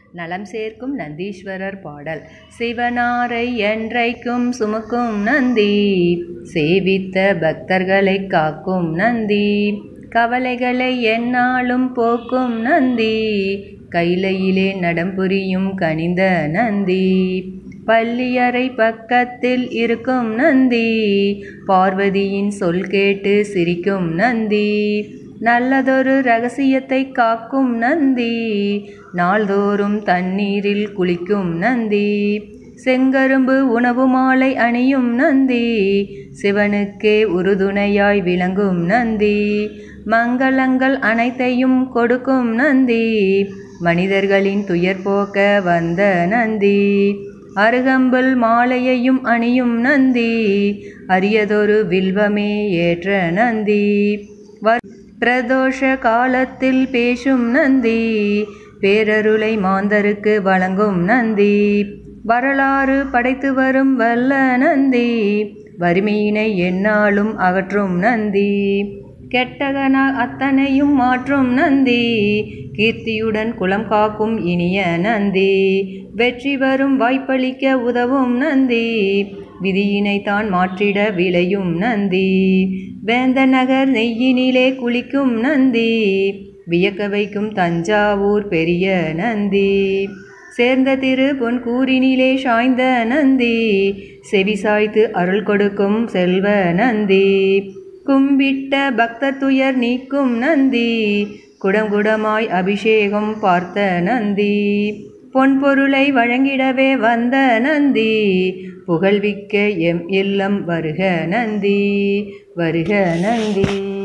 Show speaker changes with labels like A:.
A: நலம் சேர்க்கும் நந்தீஸ்வரர் பாடல் சிவனாரை என்றைக்கும் சுமக்கும் நந்தி சேவித்த பக்தர்களை காக்கும் நந்தி கவலைகளை எந்நாளும் போக்கும் நந்தி கைலையிலே நடம்புரியும் கனிந்த நந்தி பள்ளியறை பக்கத்தில் இருக்கும் நந்தி பார்வதியின் சொல் கேட்டு சிரிக்கும் நந்தி நல்லதொரு ரகசியத்தை காக்கும் நந்தி நாள்தோறும் தண்ணீரில் குளிக்கும் நந்தி செங்கரும்பு உணவு மாலை அணியும் நந்தி சிவனுக்கே உறுதுணையாய் விளங்கும் நந்தி மங்களங்கள் அனைத்தையும் கொடுக்கும் நந்தி மனிதர்களின் துயர் போக்க வந்த நந்தி அருகம்புல் மாலையையும் அணியும் நந்தி அரியதொரு வில்வமே ஏற்ற நந்தி பிரதோஷ காலத்தில் பேசும் நந்தி பேரருளை மாந்தருக்கு வழங்கும் நந்தி வரலாறு படைத்து வரும் வல்ல நந்தி வறுமையினை எந்நாளும் அகற்றும் நந்தி கெட்டகன அத்தனையும் மாற்றும் நந்தி கீர்த்தியுடன் குலம் காக்கும் இனிய நந்தி வெற்றி வரும் வாய்ப்பளிக்க உதவும் நந்தி விதியினை தான் மாற்றிட விளையும் நந்தி வேந்த நகர் நெய்யினிலே குளிக்கும் நந்தி வியக்க வைக்கும் தஞ்சாவூர் பெரிய நந்தி சேர்ந்த திரு பொன் கூறினிலே சாய்ந்த நந்தி செவி சாய்த்து அருள் கொடுக்கும் செல்வ நந்தி கும்பிட்ட பக்தர் துயர் நீக்கும் நந்தி குடம் குடமாய் அபிஷேகம் பார்த்த நந்தி பொன்பொருளை வழங்கிடவே வந்த நந்தி புகழ்விக்க எம் இல்லம் வருக நந்தி வருக நந்தி